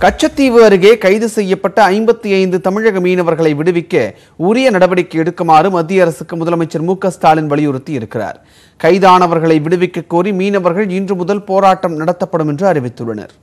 கச்சத்தீவு அருகே கைது செய்யப்பட்ட ஐம்பத்தி ஐந்து தமிழக மீனவர்களை விடுவிக்க உரிய நடவடிக்கை எடுக்குமாறு மத்திய அரசுக்கு முதலமைச்சர் மு க ஸ்டாலின் வலியுறுத்தி இருக்கிறார் கைதானவர்களை விடுவிக்க கோரி மீனவர்கள் இன்று முதல் போராட்டம் நடத்தப்படும் என்று அறிவித்துள்ளனர்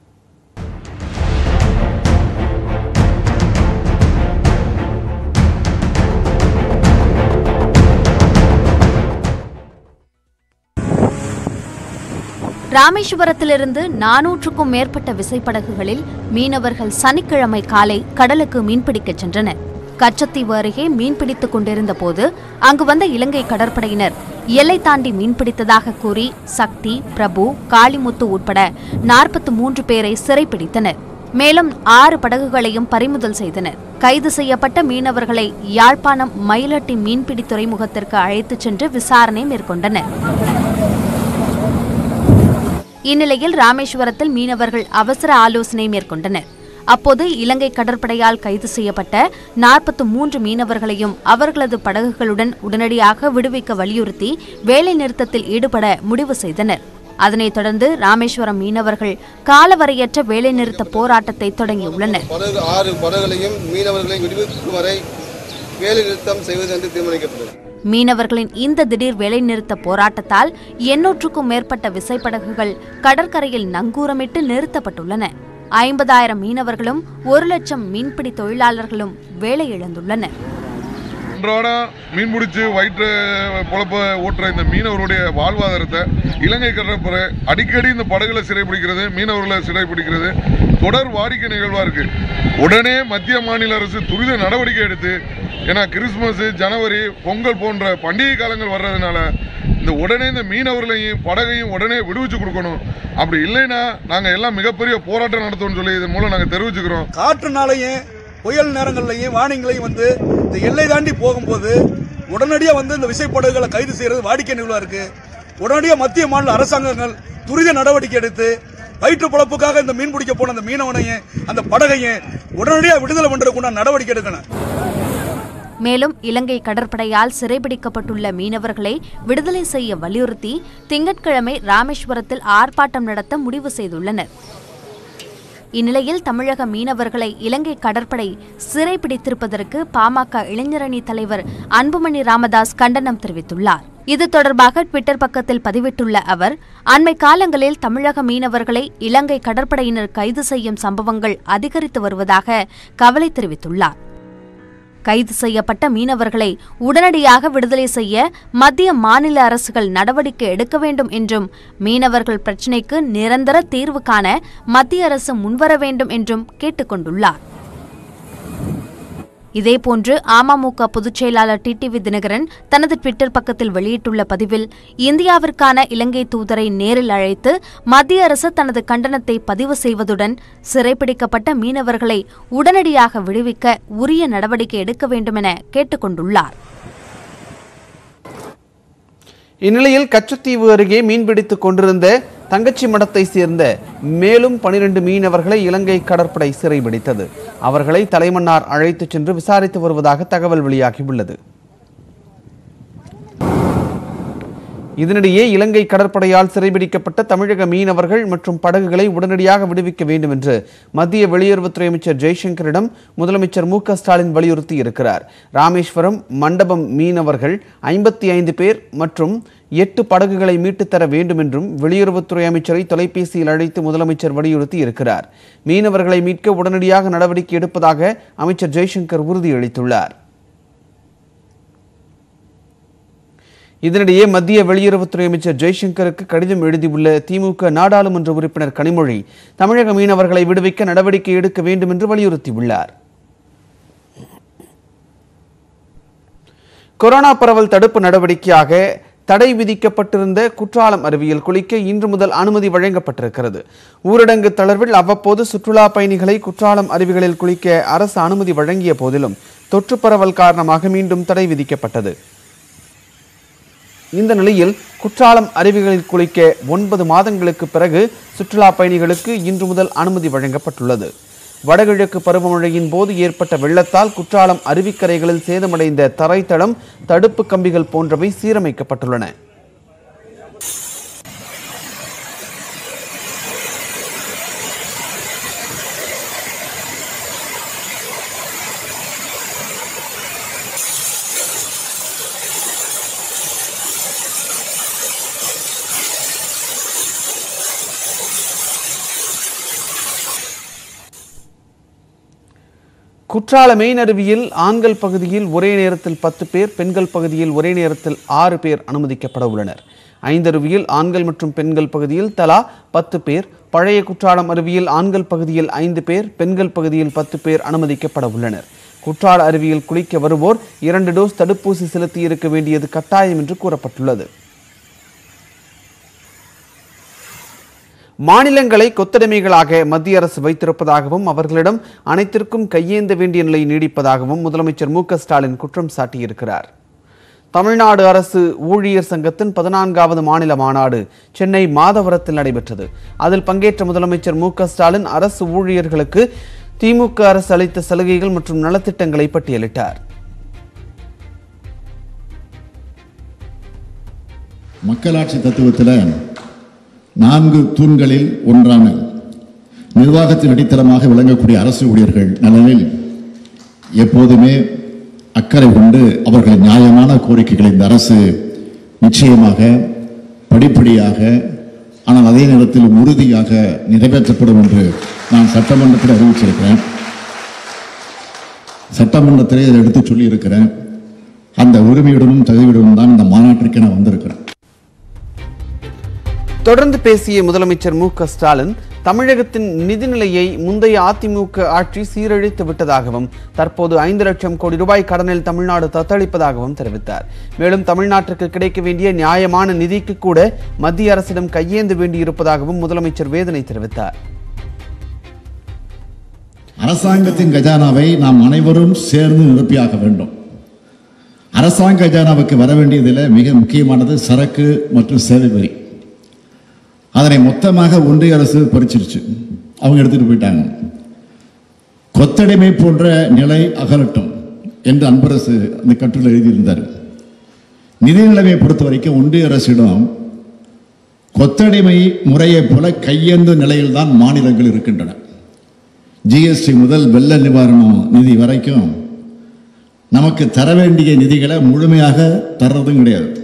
ராமேஸ்வரத்திலிருந்து நானூற்றுக்கும் மேற்பட்ட விசைப்படகுகளில் மீனவர்கள் சனிக்கிழமை காலை கடலுக்கு மீன்பிடிக்கச் சென்றனர் கச்சத்தீவு அருகே மீன்பிடித்துக் கொண்டிருந்த போது அங்கு வந்த இலங்கை கடற்படையினர் எல்லை தாண்டி மீன்பிடித்ததாக கூறி சக்தி பிரபு காளிமுத்து உட்பட நாற்பத்தி மூன்று பேரை சிறைப்பிடித்தனர் மேலும் ஆறு படகுகளையும் பறிமுதல் செய்தனர் கைது செய்யப்பட்ட மீனவர்களை யாழ்ப்பாணம் மயிலட்டி மீன்பிடி துறைமுகத்திற்கு அழைத்துச் சென்று விசாரணை மேற்கொண்டனர் இந்நிலையில் ராமேஸ்வரத்தில் மீனவர்கள் அவசர ஆலோசனை மேற்கொண்டனர் அப்போது இலங்கை கடற்படையால் கைது செய்யப்பட்ட நாற்பத்து மூன்று மீனவர்களையும் அவர்களது படகுகளுடன் உடனடியாக விடுவிக்க வலியுறுத்தி வேலை நிறுத்தத்தில் ஈடுபட முடிவு செய்தனர் அதனைத் தொடர்ந்து ராமேஸ்வரம் மீனவர்கள் காலவரையற்ற வேலைநிறுத்த போராட்டத்தை தொடங்கியுள்ளனர் படகு ஆறு படகுகளையும் மீனவர்களையும் விடுவிக்கும் வரை வேலை நிறுத்தம் செய்வது என்று தீர்மானிக்கப்பட்டது மீனவர்களின் இந்த திடீர் வேலைநிறுத்த போராட்டத்தால் எண்ணூற்றுக்கும் மேற்பட்ட விசைப்படகுகள் கடற்கரையில் நங்கூரமிட்டு நிறுத்தப்பட்டுள்ளன ஐம்பதாயிரம் மீனவர்களும் ஒரு லட்சம் மீன்பிடி தொழிலாளர்களும் வேலை இழந்துள்ளனர் அன்றாடம் மீன் பிடிச்சி வயிற்று பொழப்ப ஓட்டுற இந்த மீனவருடைய வாழ்வாதாரத்தை இலங்கை கடற்படை அடிக்கடி இந்த படகுல சிறைப்பிடிக்கிறது மீனவர்களை சிறைப்பிடிக்கிறது தொடர் வாடிக்கை நிகழ்வா இருக்கு உடனே மத்திய மாநில அரசு துரித நடவடிக்கை எடுத்து ஏன்னா கிறிஸ்துமஸ் ஜனவரி பொங்கல் போன்ற பண்டிகை காலங்கள் வர்றதுனால இந்த உடனே இந்த மீனவர்களையும் படகையும் உடனே விடுவிச்சு கொடுக்கணும் அப்படி இல்லைன்னா நாங்கள் எல்லாம் மிகப்பெரிய போராட்டம் நடத்துவோம்னு சொல்லி இதன் மூலம் நாங்கள் தெரிவிச்சுக்கிறோம் காற்றுனாலையும் புயல் நேரங்கள்லையும் வானிங்களையும் வந்து இந்த எல்லை தாண்டி போகும்போது உடனடியாக வந்து இந்த விசைப்படகுகளை கைது செய்யறது வாடிக்கை நிகழ்வாக இருக்கு உடனடியாக மத்திய மாநில அரசாங்கங்கள் துரித நடவடிக்கை எடுத்து வயிற்று பொழப்புக்காக இந்த மீன் பிடிக்க போன அந்த மீனவனையும் அந்த படகையும் உடனடியாக விடுதலை பண்றதுக்குண்டான நடவடிக்கை எடுக்கணும் மேலும் இலங்கை கடற்படையால் சிறைபிடிக்கப்பட்டுள்ள மீனவர்களை விடுதலை செய்ய வலியுறுத்தி திங்கட்கிழமை ராமேஸ்வரத்தில் ஆர்ப்பாட்டம் நடத்த முடிவு செய்துள்ளனர் இந்நிலையில் தமிழக மீனவர்களை இலங்கை கடற்படை சிறைபிடித்திருப்பதற்கு பாமக இளைஞரணி தலைவர் அன்புமணி ராமதாஸ் கண்டனம் தெரிவித்துள்ளார் இது தொடர்பாக ட்விட்டர் பக்கத்தில் பதிவிட்டுள்ள அவர் அண்மை காலங்களில் தமிழக மீனவர்களை இலங்கை கடற்படையினர் கைது செய்யும் சம்பவங்கள் அதிகரித்து வருவதாக கவலை தெரிவித்துள்ளார் கைது செய்யப்பட்ட மீனவர்களை உடனடியாக விடுதலை செய்ய மத்திய மாநில அரசுகள் நடவடிக்கை எடுக்க வேண்டும் என்றும் மீனவர்கள் பிரச்சினைக்கு நிரந்தர தீர்வு காண மத்திய அரசு முன்வர வேண்டும் என்றும் கேட்டுக்கொண்டுள்ளார் இதேபோன்று அமமுக பொதுச் செயலாளர் டிடிவி தினகரன் தனது ட்விட்டர் பக்கத்தில் வெளியிட்டுள்ள பதிவில் இந்தியாவிற்கான இலங்கை தூதரை நேரில் அழைத்து மத்திய அரசு தனது கண்டனத்தை பதிவு செய்வதுடன் சிறைப்பிடிக்கப்பட்ட மீனவர்களை உடனடியாக விடுவிக்க உரிய நடவடிக்கை எடுக்க வேண்டுமென கேட்டுக்கொண்டுள்ளார் இந்நிலையில் கச்சத்தீவு அருகே மீன்பிடித்துக் கொண்டிருந்த தங்கச்சி மடத்தை சேர்ந்த மேலும் பனிரெண்டு மீனவர்களை இலங்கை கடற்படை சிறைபிடித்தது அவர்களை தலைமன்னார் அழைத்துச் சென்று விசாரித்து வருவதாக தகவல் வெளியாகியுள்ளது இதனிடையே இலங்கை கடற்படையால் சிறைபிடிக்கப்பட்ட தமிழக மீனவர்கள் மற்றும் படகுகளை உடனடியாக விடுவிக்க வேண்டும் என்று மத்திய வெளியுறவுத்துறை அமைச்சர் ஜெய்சங்கரிடம் முதலமைச்சர் மு க ஸ்டாலின் வலியுறுத்தி இருக்கிறார் ராமேஸ்வரம் மண்டபம் மீனவர்கள் ஐம்பத்தி ஐந்து பேர் மற்றும் எட்டு படகுகளை மீட்டுத் தர வேண்டும் என்றும் வெளியுறவுத்துறை அமைச்சரை தொலைபேசியில் அழைத்து முதலமைச்சர் வலியுறுத்தி இருக்கிறார் மீனவர்களை மீட்க உடனடியாக நடவடிக்கை எடுப்பதாக அமைச்சர் ஜெய்சங்கர் உறுதியளித்துள்ளார் இதனிடையே மத்திய வெளியுறவுத்துறை அமைச்சர் ஜெய்சங்கருக்கு கடிதம் எழுதியுள்ள திமுக நாடாளுமன்ற உறுப்பினர் கனிமொழி தமிழக மீனவர்களை விடுவிக்க நடவடிக்கை எடுக்க வேண்டும் என்று வலியுறுத்தியுள்ளார் கொரோனா பரவல் தடுப்பு நடவடிக்கையாக தடை விதிக்கப்பட்டிருந்த குற்றாலம் அருவியில் குளிக்க இன்று முதல் அனுமதி வழங்கப்பட்டிருக்கிறது ஊரடங்கு தளர்வில் அவ்வப்போது சுற்றுலா பயணிகளை குற்றாலம் அருவிகளில் குளிக்க அரசு அனுமதி வழங்கிய போதிலும் தொற்று பரவல் காரணமாக மீண்டும் தடை விதிக்கப்பட்டது இந்த நிலையில் குற்றாலம் அருவிகளில் குளிக்க ஒன்பது மாதங்களுக்கு பிறகு சுற்றுலா பயணிகளுக்கு இன்று முதல் அனுமதி வழங்கப்பட்டுள்ளது வடகிழக்கு பருவமழையின் போது ஏற்பட்ட வெள்ளத்தால் குற்றாலம் அருவிக்கரைகளில் சேதமடைந்த தரைத்தளம் தடுப்பு கம்பிகள் போன்றவை சீரமைக்கப்பட்டுள்ளன குற்றால மெயின் அருவியில் ஆண்கள் பகுதியில் ஒரே நேரத்தில் பத்து பேர் பெண்கள் பகுதியில் ஒரே நேரத்தில் ஆறு பேர் அனுமதிக்கப்பட உள்ளனர் ஐந்தருவியில் ஆண்கள் மற்றும் பெண்கள் பகுதியில் தலா பத்து பேர் பழைய குற்றாலம் அருவியில் ஆண்கள் பகுதியில் ஐந்து பேர் பெண்கள் பகுதியில் பத்து பேர் அனுமதிக்கப்பட உள்ளனர் குற்றால அருவியில் குளிக்க வருவோர் இரண்டு டோஸ் தடுப்பூசி செலுத்தி இருக்க வேண்டியது கட்டாயம் என்று கூறப்பட்டுள்ளது மாநிலங்களை கொத்தடிமைகளாக மத்திய அரசு வைத்திருப்பதாகவும் அவர்களிடம் அனைத்திற்கும் கையேந்த வேண்டிய நிலை நீடிப்பதாகவும் முதலமைச்சர் மு க ஸ்டாலின் குற்றம் சாட்டியிருக்கிறார் தமிழ்நாடு அரசு ஊழியர் சங்கத்தின் பதினான்காவது மாநில மாநாடு சென்னை மாதவரத்தில் நடைபெற்றது அதில் பங்கேற்ற முதலமைச்சர் மு க ஸ்டாலின் அரசு ஊழியர்களுக்கு திமுக அரசு அளித்த சலுகைகள் மற்றும் நலத்திட்டங்களை பட்டியலிட்டார் மக்களாட்சி தத்துவத்தில் நான்கு தூண்களில் ஒன்றான நிர்வாகத்தின் அடித்தளமாக விளங்கக்கூடிய அரசு ஊழியர்கள் நலனில் எப்போதுமே அக்கறை கொண்டு அவர்களின் நியாயமான கோரிக்கைகளை இந்த அரசு நிச்சயமாக படிப்படியாக ஆனால் அதே நேரத்தில் உறுதியாக நிறைவேற்றப்படும் என்று நான் சட்டமன்றத்தில் அறிவிச்சிருக்கிறேன் சட்டமன்றத்திலே இதை எடுத்து சொல்லியிருக்கிறேன் அந்த உரிமையுடனும் தகுதியுடனும் தான் இந்த மாநாட்டிற்கு நான் வந்திருக்கிறேன் தொடர்ந்து பேசிய முதலமைச்சர் மு க ஸ்டாலின் தமிழகத்தின் நிதிநிலையை முந்தைய அதிமுக ஆட்சி சீரழித்து விட்டதாகவும் தற்போது ஐந்து லட்சம் கோடி ரூபாய் கடனில் தமிழ்நாடு தத்தளிப்பதாகவும் தெரிவித்தார் மேலும் தமிழ்நாட்டிற்கு கிடைக்க வேண்டிய நியாயமான நிதிக்கு கூட மத்திய அரசிடம் கையேந்த வேண்டியிருப்பதாகவும் முதலமைச்சர் வேதனை தெரிவித்தார் அரசாங்கத்தின் கஜானாவை நாம் அனைவரும் சேர்ந்து நிரப்பியாக வேண்டும் அரசாங்க கஜானாவுக்கு வர வேண்டியதில் மிக முக்கியமானது சரக்கு மற்றும் சேவை வரி அதனை மொத்தமாக ஒன்றிய அரசு பறிச்சிருச்சு அவங்க எடுத்துட்டு போயிட்டாங்க கொத்தடிமை போன்ற நிலை அகலட்டும் என்று அன்பரசு அந்த கட்டுரை எழுதியிருந்தார் நிதி நிலைமையை பொறுத்த வரைக்கும் ஒன்றிய அரசிடம் கொத்தடிமை முறையைப் போல கையேந்து நிலையில்தான் மாநிலங்கள் இருக்கின்றன ஜிஎஸ்டி முதல் வெள்ள நிவாரணம் நிதி வரைக்கும் நமக்கு தர வேண்டிய நிதிகளை முழுமையாக தர்றதும் கிடையாது